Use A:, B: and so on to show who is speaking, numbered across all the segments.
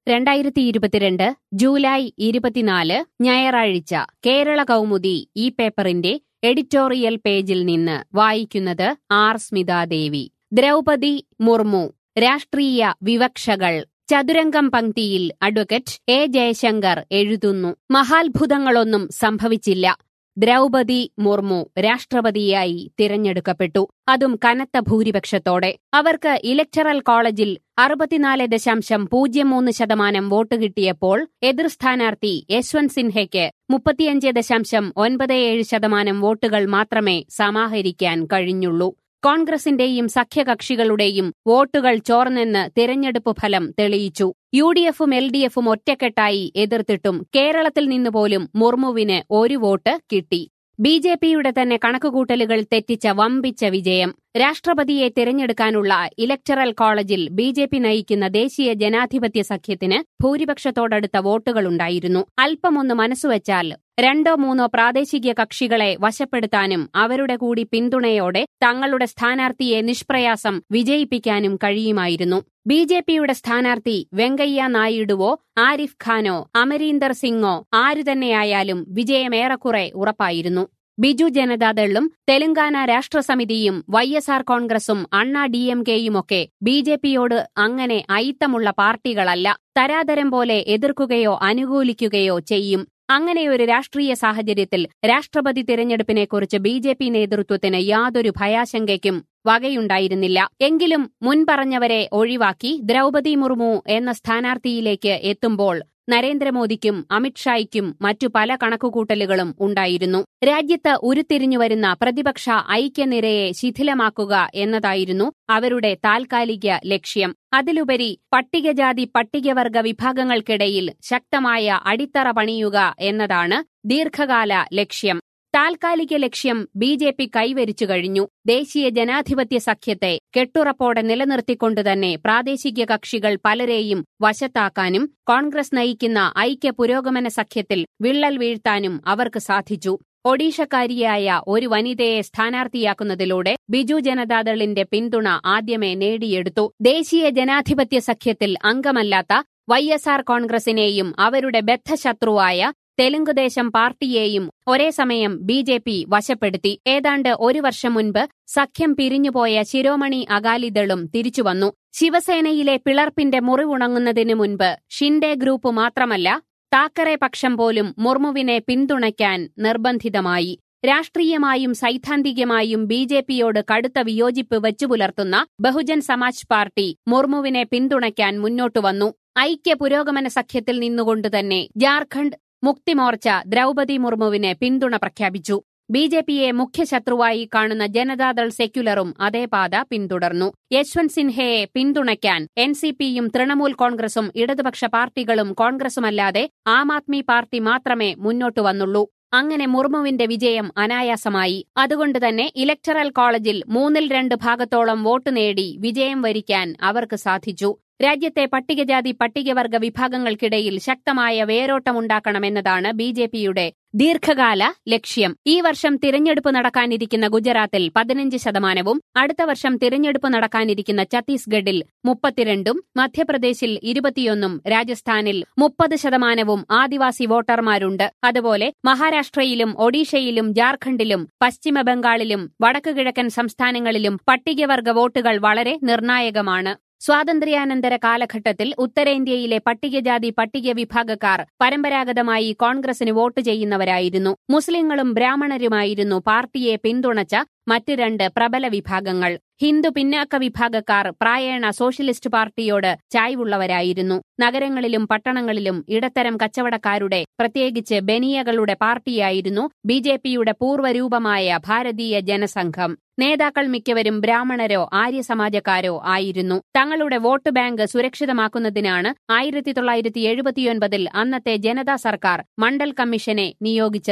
A: രണ്ടായിരത്തി ഇരുപത്തിരണ്ട് ജൂലൈ ഇരുപത്തിനാല് ഞായറാഴ്ച കേരള കൗമുദി ഈ പേപ്പറിന്റെ എഡിറ്റോറിയൽ പേജിൽ നിന്ന് വായിക്കുന്നത് ആർ സ്മിതാദേവി ദ്രൗപതി മുർമു രാഷ്ട്രീയ വിവക്ഷകൾ ചതുരംഗം പങ്ക്തിയിൽ അഡ്വക്കേറ്റ് എ ജയശങ്കർ എഴുതുന്നു മഹാത്ഭുതങ്ങളൊന്നും സംഭവിച്ചില്ല ദ്രൗപതി മുർമു രാഷ്ട്രപതിയായി തിരഞ്ഞെടുക്കപ്പെട്ടു അതും കനത്ത ഭൂരിപക്ഷത്തോടെ അവർക്ക് ഇലക്ടറൽ കോളേജിൽ അറുപത്തിനാല് ദശാംശം പൂജ്യം മൂന്ന് ശതമാനം വോട്ട് കിട്ടിയപ്പോൾ എതിർ സ്ഥാനാർത്ഥി യശ്വന്ത് സിൻഹയ്ക്ക് മുപ്പത്തിയഞ്ച് ദശാംശം ഒൻപത് ഏഴ് ശതമാനം വോട്ടുകൾ മാത്രമേ സമാഹരിക്കാൻ കഴിഞ്ഞുള്ളൂ കോൺഗ്രസിന്റെയും സഖ്യകക്ഷികളുടെയും വോട്ടുകൾ ചോർന്നെന്ന് തിരഞ്ഞെടുപ്പ് ഫലം തെളിയിച്ചു യു ഡി എഫും എൽ ഡി എഫും ഒറ്റക്കെട്ടായി എതിർത്തിട്ടും കേരളത്തിൽ നിന്നുപോലും മുർമുവിന് ഒരു വോട്ട് കിട്ടി ബി ജെ പിയുടെ തന്നെ കണക്കുകൂട്ടലുകൾ തെറ്റിച്ച വമ്പിച്ച വിജയം രാഷ്ട്രപതിയെ തിരഞ്ഞെടുക്കാനുള്ള ഇലക്ടറൽ കോളേജിൽ ബി ജെ പി നയിക്കുന്ന ദേശീയ ജനാധിപത്യ സഖ്യത്തിന് ഭൂരിപക്ഷത്തോടടുത്ത വോട്ടുകളുണ്ടായിരുന്നു അല്പമൊന്ന് മനസ്സുവെച്ചാൽ രണ്ടോ മൂന്നോ പ്രാദേശിക കക്ഷികളെ വശപ്പെടുത്താനും അവരുടെ കൂടി പിന്തുണയോടെ തങ്ങളുടെ സ്ഥാനാർത്ഥിയെ നിഷ്പ്രയാസം വിജയിപ്പിക്കാനും കഴിയുമായിരുന്നു ബി ജെ പിയുടെ സ്ഥാനാർത്ഥി വെങ്കയ്യ നായിഡുവോ ആരിഫ് ഖാനോ അമരീന്ദർ സിംഗോ ആരുതന്നെയായാലും വിജയമേറെക്കുറെ ഉറപ്പായിരുന്നു ബിജു ജനതാദളും തെലങ്കാന രാഷ്ട്രസമിതിയും വൈ എസ് ആർ കോൺഗ്രസും അണ്ണാ ഡി എം കെയുമൊക്കെ ബി ജെ പിയോട് അങ്ങനെ അയിത്തമുള്ള പാർട്ടികളല്ല തരാതരം പോലെ എതിർക്കുകയോ അനുകൂലിക്കുകയോ ചെയ്യും അങ്ങനെയൊരു രാഷ്ട്രീയ സാഹചര്യത്തിൽ രാഷ്ട്രപതി തിരഞ്ഞെടുപ്പിനെക്കുറിച്ച് ബി ജെ പി നേതൃത്വത്തിന് യാതൊരു ഭയാശങ്കയ്ക്കും വകയുണ്ടായിരുന്നില്ല എങ്കിലും മുൻപറഞ്ഞവരെ ഒഴിവാക്കി ദ്രൗപതി മുർമു എന്ന സ്ഥാനാർത്ഥിയിലേക്ക് എത്തുമ്പോൾ നരേന്ദ്രമോദിക്കും അമിത്ഷായ്ക്കും മറ്റു പല കണക്കുകൂട്ടലുകളും ഉണ്ടായിരുന്നു രാജ്യത്ത് ഉരുത്തിരിഞ്ഞുവരുന്ന പ്രതിപക്ഷ ഐക്യനിരയെ ശിഥിലമാക്കുക എന്നതായിരുന്നു അവരുടെ താൽക്കാലിക ലക്ഷ്യം അതിലുപരി പട്ടികജാതി പട്ടികവർഗ വിഭാഗങ്ങൾക്കിടയിൽ ശക്തമായ അടിത്തറ പണിയുക എന്നതാണ് ദീർഘകാല ലക്ഷ്യം താൽക്കാലിക ലക്ഷ്യം ബി ജെ പി കൈവരിച്ചു കഴിഞ്ഞു ദേശീയ ജനാധിപത്യ സഖ്യത്തെ കെട്ടുറപ്പോടെ നിലനിർത്തിക്കൊണ്ടുതന്നെ പ്രാദേശിക കക്ഷികൾ പലരെയും വശത്താക്കാനും കോൺഗ്രസ് നയിക്കുന്ന ഐക്യ പുരോഗമന സഖ്യത്തിൽ വിള്ളൽ വീഴ്ത്താനും അവർക്ക് സാധിച്ചു ഒഡീഷക്കാരിയായ ഒരു വനിതയെ സ്ഥാനാർത്ഥിയാക്കുന്നതിലൂടെ ബിജു ജനതാദളിന്റെ പിന്തുണ ആദ്യമേ നേടിയെടുത്തു ദേശീയ ജനാധിപത്യ സഖ്യത്തിൽ അംഗമല്ലാത്ത വൈ എസ് ആർ കോൺഗ്രസിനെയും അവരുടെ ബദ്ധശത്രുവായ തെലുങ്കുദേശം പാർട്ടിയെയും ഒരേ സമയം ബി ജെ പി വശപ്പെടുത്തി ഏതാണ്ട് ഒരു വർഷം മുൻപ് സഖ്യം പിരിഞ്ഞുപോയ ശിരോമണി അകാലിദളും തിരിച്ചുവന്നു ശിവസേനയിലെ പിളർപ്പിന്റെ മുറിവുണങ്ങുന്നതിനു മുൻപ് ഷിൻഡെ ഗ്രൂപ്പ് മാത്രമല്ല താക്കറെ പക്ഷം പോലും മുർമുവിനെ പിന്തുണയ്ക്കാൻ നിർബന്ധിതമായി രാഷ്ട്രീയമായും സൈദ്ധാന്തികമായും ബി ജെ പിയോട് കടുത്ത വിയോജിപ്പ് വെച്ചുപുലർത്തുന്ന ബഹുജൻ സമാജ് പാർട്ടി മുർമുവിനെ പിന്തുണയ്ക്കാൻ മുന്നോട്ടുവന്നു ഐക്യ പുരോഗമന സഖ്യത്തിൽ നിന്നുകൊണ്ടുതന്നെ ജാർഖണ്ഡ് മുക്തിമോർച്ച ദ്രൗപതി മുർമുവിന് പിന്തുണ പ്രഖ്യാപിച്ചു ബി ജെ പിയെ മുഖ്യശത്രുവായി കാണുന്ന ജനതാദൾ സെക്യുലറും അതേ പാത പിന്തുടർന്നു യശ്വന്ത് സിൻഹയെ പിന്തുണയ്ക്കാൻ എൻ സി പിയും തൃണമൂൽ കോൺഗ്രസും ഇടതുപക്ഷ പാർട്ടികളും കോൺഗ്രസുമല്ലാതെ ആം ആദ്മി പാർട്ടി മാത്രമേ മുന്നോട്ടു വന്നുള്ളൂ അങ്ങനെ മുർമുവിന്റെ വിജയം അനായാസമായി അതുകൊണ്ടുതന്നെ ഇലക്ടറൽ കോളേജിൽ മൂന്നിൽ രണ്ട് ഭാഗത്തോളം വോട്ട് നേടി വിജയം വരിക്കാൻ അവർക്ക് സാധിച്ചു രാജ്യത്തെ പട്ടികജാതി പട്ടികവർഗ വിഭാഗങ്ങൾക്കിടയിൽ ശക്തമായ വേരോട്ടമുണ്ടാക്കണമെന്നതാണ് ബി ജെ പിയുടെ ദീർഘകാല ലക്ഷ്യം ഈ വർഷം തിരഞ്ഞെടുപ്പ് നടക്കാനിരിക്കുന്ന ഗുജറാത്തിൽ പതിനഞ്ച് ശതമാനവും അടുത്ത വർഷം തിരഞ്ഞെടുപ്പ് നടക്കാനിരിക്കുന്ന ഛത്തീസ്ഗഡിൽ മുപ്പത്തിരണ്ടും മധ്യപ്രദേശിൽ ഇരുപത്തിയൊന്നും രാജസ്ഥാനിൽ മുപ്പത് ശതമാനവും ആദിവാസി വോട്ടർമാരുണ്ട് അതുപോലെ മഹാരാഷ്ട്രയിലും ഒഡീഷയിലും ജാർഖണ്ഡിലും പശ്ചിമബംഗാളിലും വടക്കുകിഴക്കൻ സംസ്ഥാനങ്ങളിലും പട്ടികവർഗ വോട്ടുകൾ വളരെ നിർണായകമാണ് സ്വാതന്ത്ര്യാനന്തര കാലഘട്ടത്തിൽ ഉത്തരേന്ത്യയിലെ പട്ടികജാതി പട്ടിക വിഭാഗക്കാർ പരമ്പരാഗതമായി കോൺഗ്രസിന് വോട്ട് ചെയ്യുന്നവരായിരുന്നു മുസ്ലിങ്ങളും ബ്രാഹ്മണരുമായിരുന്നു പാർട്ടിയെ പിന്തുണച്ച മറ്റ് രണ്ട് പ്രബല വിഭാഗങ്ങൾ ഹിന്ദു പിന്നാക്ക വിഭാഗക്കാർ പ്രായേണ സോഷ്യലിസ്റ്റ് പാർട്ടിയോട് ചായ്വുള്ളവരായിരുന്നു നഗരങ്ങളിലും പട്ടണങ്ങളിലും ഇടത്തരം കച്ചവടക്കാരുടെ പ്രത്യേകിച്ച് ബനിയകളുടെ പാർട്ടിയായിരുന്നു ബി ജെ പിയുടെ പൂർവ്വരൂപമായ ഭാരതീയ ജനസംഘം നേതാക്കൾ മിക്കവരും ബ്രാഹ്മണരോ ആര്യസമാജക്കാരോ ആയിരുന്നു തങ്ങളുടെ വോട്ട് ബാങ്ക് സുരക്ഷിതമാക്കുന്നതിനാണ് ആയിരത്തി തൊള്ളായിരത്തി എഴുപത്തിയൊൻപതിൽ അന്നത്തെ ജനതാ സർക്കാർ മണ്ഡൽ കമ്മീഷനെ നിയോഗിച്ചത്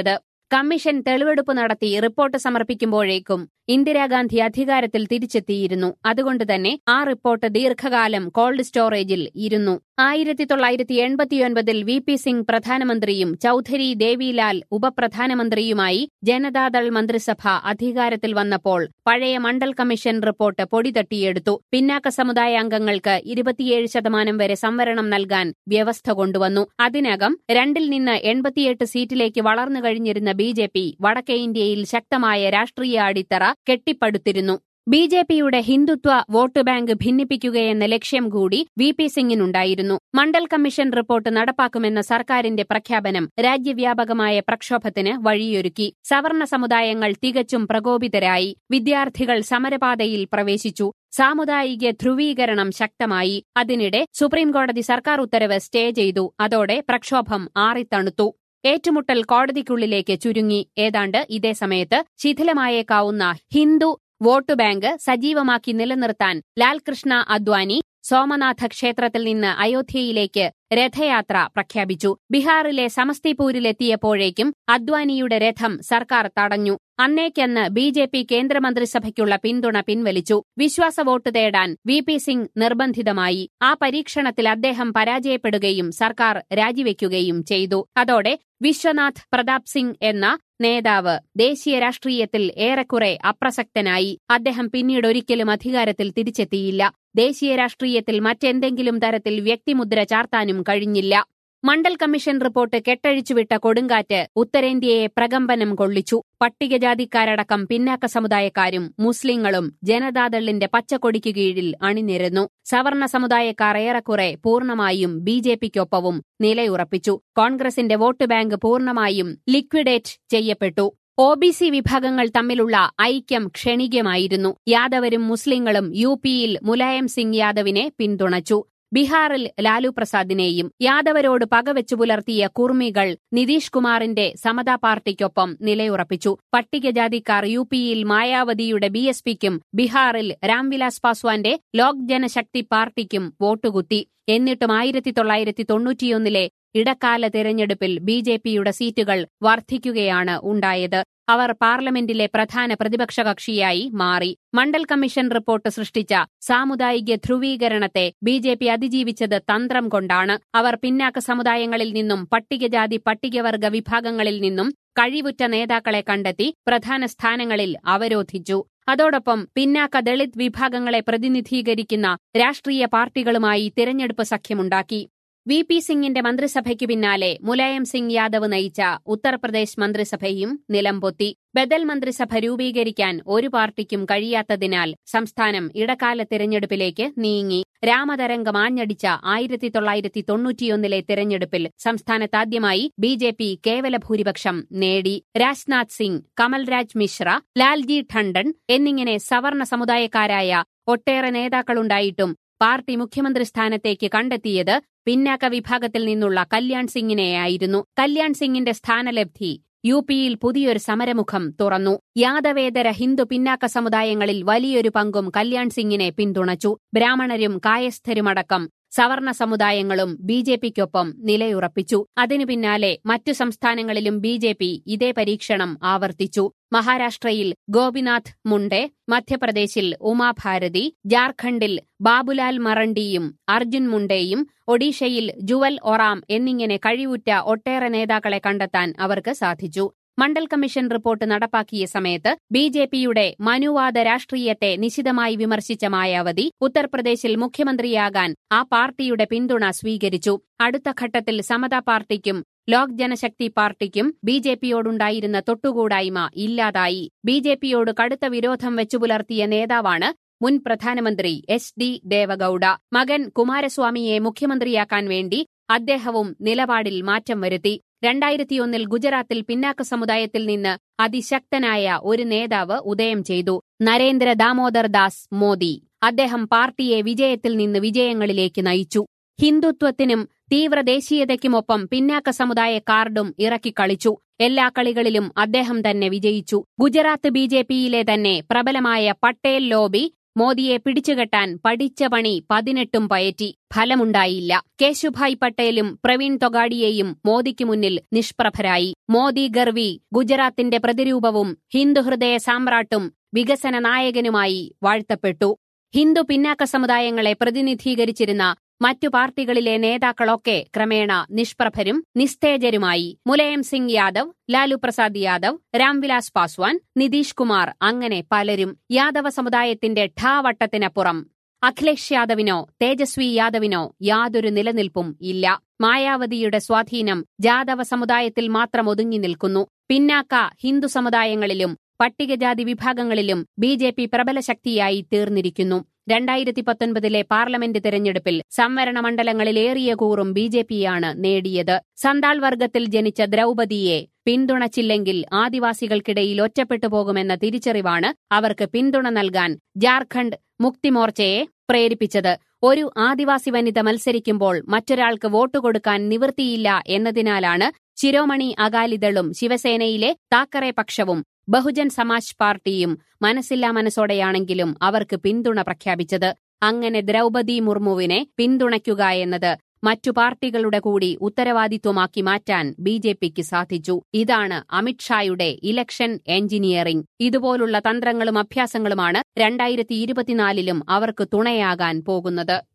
A: കമ്മീഷൻ തെളിവെടുപ്പ് നടത്തി റിപ്പോർട്ട് സമർപ്പിക്കുമ്പോഴേക്കും ഇന്ദിരാഗാന്ധി അധികാരത്തിൽ തിരിച്ചെത്തിയിരുന്നു അതുകൊണ്ട് തന്നെ ആ റിപ്പോർട്ട് ദീർഘകാലം കോൾഡ് സ്റ്റോറേജിൽ ഇരുന്നു ആയിരത്തി തൊള്ളായിരത്തി എൺപത്തിയൊൻപതിൽ വി പി സിംഗ് പ്രധാനമന്ത്രിയും ചൌധരി ദേവിലാൽ ഉപപ്രധാനമന്ത്രിയുമായി ജനതാദൾ മന്ത്രിസഭ അധികാരത്തിൽ വന്നപ്പോൾ പഴയ മണ്ഡൽ കമ്മീഷൻ റിപ്പോർട്ട് പൊടിതട്ടിയെടുത്തു പിന്നാക്ക സമുദായ അംഗങ്ങൾക്ക് ഇരുപത്തിയേഴ് ശതമാനം വരെ സംവരണം നൽകാൻ വ്യവസ്ഥ കൊണ്ടുവന്നു അതിനകം രണ്ടിൽ നിന്ന് എൺപത്തിയെട്ട് സീറ്റിലേക്ക് വളർന്നു കഴിഞ്ഞിരുന്ന ബി ജെ പി വടക്കേ ഇന്ത്യയിൽ ശക്തമായ രാഷ്ട്രീയ അടിത്തറ കെട്ടിപ്പടുത്തിരുന്നു ബി ജെ പിയുടെ ഹിന്ദുത്വ വോട്ട് ബാങ്ക് ഭിന്നിപ്പിക്കുകയെന്ന ലക്ഷ്യം കൂടി വി പി സിംഗിനുണ്ടായിരുന്നു മണ്ഡൽ കമ്മീഷൻ റിപ്പോർട്ട് നടപ്പാക്കുമെന്ന സർക്കാരിന്റെ പ്രഖ്യാപനം രാജ്യവ്യാപകമായ പ്രക്ഷോഭത്തിന് വഴിയൊരുക്കി സവർണ സമുദായങ്ങൾ തികച്ചും പ്രകോപിതരായി വിദ്യാർത്ഥികൾ സമരപാതയിൽ പ്രവേശിച്ചു സാമുദായിക ധ്രുവീകരണം ശക്തമായി അതിനിടെ സുപ്രീംകോടതി സർക്കാർ ഉത്തരവ് സ്റ്റേ ചെയ്തു അതോടെ പ്രക്ഷോഭം ആറിത്തണുത്തു ഏറ്റുമുട്ടൽ കോടതിക്കുള്ളിലേക്ക് ചുരുങ്ങി ഏതാണ്ട് ഇതേ സമയത്ത് ശിഥിലമായേക്കാവുന്ന ഹിന്ദു വോട്ട് ബാങ്ക് സജീവമാക്കി നിലനിർത്താൻ ലാൽകൃഷ്ണ അദ്വാനി സോമനാഥ ക്ഷേത്രത്തിൽ നിന്ന് അയോധ്യയിലേക്ക് രഥയാത്ര പ്രഖ്യാപിച്ചു ബീഹാറിലെ സമസ്തിപൂരിലെത്തിയപ്പോഴേക്കും അദ്വാനിയുടെ രഥം സർക്കാർ തടഞ്ഞു അന്നേക്കന്ന് ബി ജെ പി കേന്ദ്രമന്ത്രിസഭയ്ക്കുള്ള പിന്തുണ പിൻവലിച്ചു വിശ്വാസ വോട്ട് തേടാൻ വി പി സിംഗ് നിർബന്ധിതമായി ആ പരീക്ഷണത്തിൽ അദ്ദേഹം പരാജയപ്പെടുകയും സർക്കാർ രാജിവെക്കുകയും ചെയ്തു അതോടെ വിശ്വനാഥ് പ്രതാപ് സിംഗ് എന്ന നേതാവ് ദേശീയ രാഷ്ട്രീയത്തിൽ ഏറെക്കുറെ അപ്രസക്തനായി അദ്ദേഹം പിന്നീട് ഒരിക്കലും അധികാരത്തിൽ തിരിച്ചെത്തിയില്ല ദേശീയ രാഷ്ട്രീയത്തിൽ മറ്റെന്തെങ്കിലും തരത്തിൽ വ്യക്തിമുദ്ര ചാർത്താനും കഴിഞ്ഞില്ല മണ്ഡൽ കമ്മീഷൻ റിപ്പോർട്ട് കെട്ടഴിച്ചുവിട്ട കൊടുങ്കാറ്റ് ഉത്തരേന്ത്യയെ പ്രകമ്പനം കൊള്ളിച്ചു പട്ടികജാതിക്കാരടക്കം പിന്നാക്ക സമുദായക്കാരും മുസ്ലിങ്ങളും ജനതാദളിന്റെ പച്ചക്കൊടിക്ക് കീഴിൽ അണിനിരന്നു സവർണ സമുദായക്കാർ ഏറെക്കുറെ പൂർണ്ണമായും ബി ജെ പിക്കൊപ്പവും നിലയുറപ്പിച്ചു കോൺഗ്രസിന്റെ വോട്ട് ബാങ്ക് പൂർണ്ണമായും ലിക്വിഡേറ്റ് ചെയ്യപ്പെട്ടു ഒ ബി സി വിഭാഗങ്ങൾ തമ്മിലുള്ള ഐക്യം ക്ഷണികമായിരുന്നു യാദവരും മുസ്ലിങ്ങളും യു പിയിൽ മുലായം സിംഗ് യാദവിനെ പിന്തുണച്ചു ബീഹാറിൽ ലാലു പ്രസാദിനെയും യാദവരോട് പകവെച്ചു പുലർത്തിയ കുർമികൾ നിതീഷ് കുമാറിന്റെ സമതാ പാർട്ടിക്കൊപ്പം നിലയുറപ്പിച്ചു പട്ടികജാതിക്കാർ യു പിയിൽ മായാവതിയുടെ ബി എസ് പിക്കും ബീഹാറിൽ രാംവിലാസ് പാസ്വാന്റെ ലോക് ജനശക്തി പാർട്ടിക്കും വോട്ടുകുത്തി എന്നിട്ടും ആയിരത്തി തൊള്ളായിരത്തി തൊണ്ണൂറ്റിയൊന്നിലെ ഇടക്കാല തെരഞ്ഞെടുപ്പിൽ ബി ജെ പിയുടെ സീറ്റുകൾ വർദ്ധിക്കുകയാണ് ഉണ്ടായത് അവർ പാർലമെന്റിലെ പ്രധാന പ്രതിപക്ഷ കക്ഷിയായി മാറി മണ്ഡൽ കമ്മീഷൻ റിപ്പോർട്ട് സൃഷ്ടിച്ച സാമുദായിക ധ്രുവീകരണത്തെ ബി ജെ പി അതിജീവിച്ചത് തന്ത്രം കൊണ്ടാണ് അവർ പിന്നാക്ക സമുദായങ്ങളിൽ നിന്നും പട്ടികജാതി പട്ടികവർഗ വിഭാഗങ്ങളിൽ നിന്നും കഴിവുറ്റ നേതാക്കളെ കണ്ടെത്തി പ്രധാന സ്ഥാനങ്ങളിൽ അവരോധിച്ചു അതോടൊപ്പം പിന്നാക്ക ദളിത് വിഭാഗങ്ങളെ പ്രതിനിധീകരിക്കുന്ന രാഷ്ട്രീയ പാർട്ടികളുമായി തിരഞ്ഞെടുപ്പ് സഖ്യമുണ്ടാക്കി വി പി സിംഗിന്റെ മന്ത്രിസഭയ്ക്കു പിന്നാലെ മുലായം സിംഗ് യാദവ് നയിച്ച ഉത്തർപ്രദേശ് മന്ത്രിസഭയും നിലംപൊത്തി ബദൽ മന്ത്രിസഭ രൂപീകരിക്കാൻ ഒരു പാർട്ടിക്കും കഴിയാത്തതിനാൽ സംസ്ഥാനം ഇടക്കാല തിരഞ്ഞെടുപ്പിലേക്ക് നീങ്ങി രാമതരംഗം ആഞ്ഞടിച്ച ആയിരത്തി തൊള്ളായിരത്തി തൊണ്ണൂറ്റിയൊന്നിലെ തിരഞ്ഞെടുപ്പിൽ സംസ്ഥാനത്താദ്യമായി ബി ജെ പി കേവല ഭൂരിപക്ഷം നേടി രാജ്നാഥ് സിംഗ് കമൽരാജ് മിശ്ര ലാൽജി ടണ്ടൻ എന്നിങ്ങനെ സവർണ സമുദായക്കാരായ ഒട്ടേറെ നേതാക്കളുണ്ടായിട്ടും പാർട്ടി മുഖ്യമന്ത്രി സ്ഥാനത്തേക്ക് കണ്ടെത്തിയത് പിന്നാക്ക വിഭാഗത്തിൽ നിന്നുള്ള കല്യാൺ സിംഗിനെയായിരുന്നു കല്യാൺ സിംഗിന്റെ സ്ഥാനലബ്ധി യു പിയിൽ പുതിയൊരു സമരമുഖം തുറന്നു യാദവേതര ഹിന്ദു പിന്നാക്ക സമുദായങ്ങളിൽ വലിയൊരു പങ്കും കല്യാൺ സിംഗിനെ പിന്തുണച്ചു ബ്രാഹ്മണരും കായസ്ഥരുമടക്കം സവർണ സമുദായങ്ങളും ബി ജെ പിക്കൊപ്പം നിലയുറപ്പിച്ചു അതിനു പിന്നാലെ മറ്റു സംസ്ഥാനങ്ങളിലും ബി ജെ പി ഇതേ പരീക്ഷണം ആവർത്തിച്ചു മഹാരാഷ്ട്രയിൽ ഗോപിനാഥ് മുണ്ടെ മധ്യപ്രദേശിൽ ഉമാഭാരതി ജാർഖണ്ഡിൽ ബാബുലാൽ മറണ്ടിയും അർജുൻ മുണ്ടേയും ഒഡീഷയിൽ ജുവൽ ഒറാം എന്നിങ്ങനെ കഴിവുറ്റ ഒട്ടേറെ നേതാക്കളെ കണ്ടെത്താൻ അവർക്ക് സാധിച്ചു മണ്ഡൽ കമ്മീഷൻ റിപ്പോർട്ട് നടപ്പാക്കിയ സമയത്ത് ബി ജെ പിയുടെ മനുവാദ രാഷ്ട്രീയത്തെ നിശിതമായി വിമർശിച്ച മായാവതി ഉത്തർപ്രദേശിൽ മുഖ്യമന്ത്രിയാകാൻ ആ പാർട്ടിയുടെ പിന്തുണ സ്വീകരിച്ചു അടുത്ത ഘട്ടത്തിൽ സമതാ പാർട്ടിക്കും ലോക് ജനശക്തി പാർട്ടിക്കും ബി ജെ പിയോടുണ്ടായിരുന്ന തൊട്ടുകൂടായ്മ ഇല്ലാതായി ബി ജെ പിയോട് കടുത്ത വിരോധം വെച്ചുപുലർത്തിയ നേതാവാണ് മുൻ പ്രധാനമന്ത്രി എസ് ഡി ദേവഗൌഡ മകൻ കുമാരസ്വാമിയെ മുഖ്യമന്ത്രിയാക്കാൻ വേണ്ടി അദ്ദേഹവും നിലപാടിൽ മാറ്റം വരുത്തി രണ്ടായിരത്തിയൊന്നിൽ ഗുജറാത്തിൽ പിന്നാക്ക സമുദായത്തിൽ നിന്ന് അതിശക്തനായ ഒരു നേതാവ് ഉദയം ചെയ്തു നരേന്ദ്ര ദാമോദർ ദാസ് മോദി അദ്ദേഹം പാർട്ടിയെ വിജയത്തിൽ നിന്ന് വിജയങ്ങളിലേക്ക് നയിച്ചു ഹിന്ദുത്വത്തിനും തീവ്ര ദേശീയതയ്ക്കുമൊപ്പം പിന്നാക്ക സമുദായ കാർഡും ഇറക്കിക്കളിച്ചു എല്ലാ കളികളിലും അദ്ദേഹം തന്നെ വിജയിച്ചു ഗുജറാത്ത് ബി ജെ പിയിലെ തന്നെ പ്രബലമായ പട്ടേൽ ലോബി മോദിയെ പിടിച്ചുകെട്ടാൻ പഠിച്ച പണി പതിനെട്ടും പയറ്റി ഫലമുണ്ടായില്ല കേശുഭായ് പട്ടേലും പ്രവീൺ തൊഗാഡിയെയും മോദിക്ക് മുന്നിൽ നിഷ്പ്രഭരായി മോദി ഗർവി ഗുജറാത്തിന്റെ പ്രതിരൂപവും ഹിന്ദുഹൃദയ സാമ്രാട്ടും വികസന നായകനുമായി വാഴ്ത്തപ്പെട്ടു ഹിന്ദു പിന്നാക്ക സമുദായങ്ങളെ പ്രതിനിധീകരിച്ചിരുന്ന മറ്റു പാർട്ടികളിലെ നേതാക്കളൊക്കെ ക്രമേണ നിഷ്പ്രഭരും നിസ്തേജരുമായി മുലയം സിംഗ് യാദവ് ലാലു പ്രസാദ് യാദവ് രാംവിലാസ് പാസ്വാൻ നിതീഷ് കുമാർ അങ്ങനെ പലരും യാദവ സമുദായത്തിന്റെ ഠാവട്ടത്തിനപ്പുറം അഖിലേഷ് യാദവിനോ തേജസ്വി യാദവിനോ യാതൊരു നിലനിൽപ്പും ഇല്ല മായാവതിയുടെ സ്വാധീനം ജാദവ സമുദായത്തിൽ മാത്രം ഒതുങ്ങി നിൽക്കുന്നു പിന്നാക്ക ഹിന്ദു സമുദായങ്ങളിലും പട്ടികജാതി വിഭാഗങ്ങളിലും ബി ജെ പി പ്രബല ശക്തിയായി തീർന്നിരിക്കുന്നു രണ്ടായിരത്തി പത്തൊൻപതിലെ പാർലമെന്റ് തെരഞ്ഞെടുപ്പിൽ സംവരണ മണ്ഡലങ്ങളിൽ ഏറിയ കൂറും ബി ജെ പിയാണ് നേടിയത് സന്താൾ വർഗത്തിൽ ജനിച്ച ദ്രൗപദിയെ പിന്തുണച്ചില്ലെങ്കിൽ ആദിവാസികൾക്കിടയിൽ ഒറ്റപ്പെട്ടു പോകുമെന്ന തിരിച്ചറിവാണ് അവർക്ക് പിന്തുണ നൽകാൻ ജാർഖണ്ഡ് മുക്തിമോർച്ചയെ പ്രേരിപ്പിച്ചത് ഒരു ആദിവാസി വനിത മത്സരിക്കുമ്പോൾ മറ്റൊരാൾക്ക് വോട്ട് കൊടുക്കാൻ നിവൃത്തിയില്ല എന്നതിനാലാണ് ശിരോമണി അകാലിദളും ശിവസേനയിലെ താക്കറെ പക്ഷവും ബഹുജൻ സമാജ് പാർട്ടിയും മനസ്സില്ലാ മനസ്സോടെയാണെങ്കിലും അവർക്ക് പിന്തുണ പ്രഖ്യാപിച്ചത് അങ്ങനെ ദ്രൗപദി മുർമുവിനെ പിന്തുണയ്ക്കുക എന്നത് മറ്റു പാർട്ടികളുടെ കൂടി ഉത്തരവാദിത്വമാക്കി മാറ്റാൻ ബി ജെ പിക്ക് സാധിച്ചു ഇതാണ് അമിത്ഷായുടെ ഇലക്ഷൻ എഞ്ചിനീയറിംഗ് ഇതുപോലുള്ള തന്ത്രങ്ങളും അഭ്യാസങ്ങളുമാണ് രണ്ടായിരത്തി ഇരുപത്തിനാലിലും അവർക്ക് തുണയാകാൻ പോകുന്നത്